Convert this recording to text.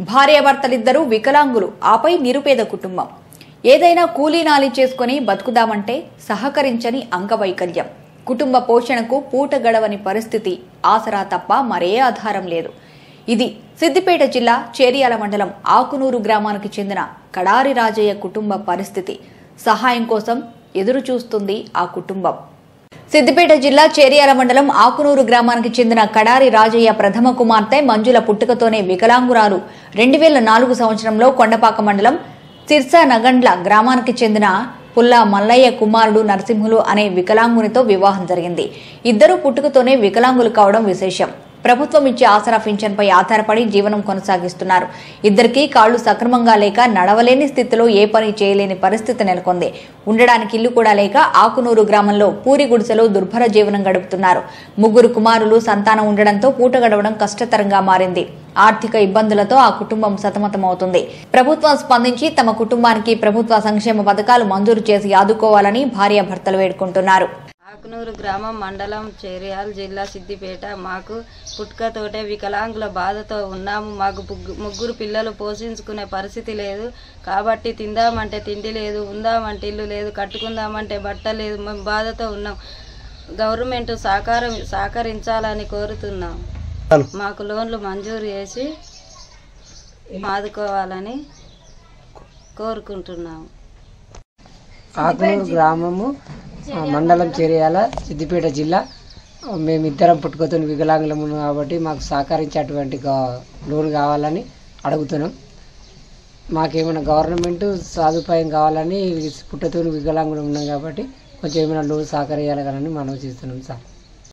భార్యాభర్తలిద్దరూ వికలాంగులు ఆపై నిరుపేద కుటుంబం ఏదైనా కూలీ నాలి చేసుకుని బతుకుదామంటే సహకరించని అంగవైకల్యం కుటుంబ పోషణకు పూట గడవని పరిస్థితి ఆసరా తప్ప మరే ఆధారం లేదు ఇది సిద్దిపేట జిల్లా చేరియాల మండలం ఆకునూరు గ్రామానికి చెందిన కడారి రాజయ్య కుటుంబ పరిస్థితి సహాయం కోసం ఎదురు చూస్తుంది ఆ కుటుంబం సిద్దిపేట జిల్లా చేరియాల మండలం ఆకునూరు గ్రామానికి చెందిన కడారి రాజయ్య ప్రథమ కుమార్తె మంజుల పుట్టుకతోనే వికలాంగురాలు రెండు వేల నాలుగు సంవత్సరంలో కొండపాక మండలం సిర్సా నగండ్ల గ్రామానికి చెందిన పుల్లా మల్లయ్య కుమారుడు నరసింహులు అనే వికలాంగునితో వివాహం జరిగింది ఇద్దరు పుట్టుకతోనే వికలాంగులు కావడం విశేషం ప్రభుత్వం ఇచ్చే ఆసరా పింఛన్పై ఆధారపడి జీవనం కొనసాగిస్తున్నారు ఇద్దరికీ కాళ్లు సక్రమంగా లేక నడవలేని స్థితిలో ఏ పని చేయలేని పరిస్థితి నెలకొంది ఉండడానికి ఇల్లు కూడా లేక ఆకునూరు గ్రామంలో పూరి గుడిసెలో దుర్భర జీవనం గడుపుతున్నారు ముగ్గురు కుమారులు సంతానం ఉండడంతో పూట గడవడం కష్టతరంగా మారింది ఆర్థిక ఇబ్బందులతో ఆ కుటుంబం సతమతమవుతుంది ప్రభుత్వం స్పందించి తమ కుటుంబానికి ప్రభుత్వ సంక్షేమ పథకాలు మంజూరు చేసి ఆదుకోవాలని భార్యాభర్తలు వేడుకుంటున్నారు ఆకునూరు గ్రామం మండలం చేరియాల్ జిల్లా సిద్దిపేట మాకు పుట్టుకతోటే వికలాంగుల బాధతో ఉన్నాము మాకు ముగ్గు- ముగ్గురు పిల్లలు పోషించుకునే పరిస్థితి లేదు కాబట్టి తిందామంటే తిండి లేదు ఉందామంటే ఇల్లు లేదు కట్టుకుందామంటే బట్ట లేదు మేము బాధతో ఉన్నాం గవర్నమెంట్ సహకారం సహకరించాలని కోరుతున్నాం మాకు లోన్లు మంజూరు చేసి ఆదుకోవాలని కోరుకుంటున్నాము ఆకునూరు గ్రామము ఆ, మండలం చేరియాల సిద్దిపేట జిల్లా మేమిద్దరం పుట్టుకతో వికలాంగులము కాబట్టి మాకు సహకరించేటువంటి గా- లోన్ కావాలని అడుగుతున్నాం మాకేమైనా గవర్నమెంట్ సదుపాయం కావాలని పుట్టతో వికలాంగులు ఉన్నాం కాబట్టి కొంచెం ఏమైనా లోన్ సహకరించాలని మనం చేస్తున్నాం సార్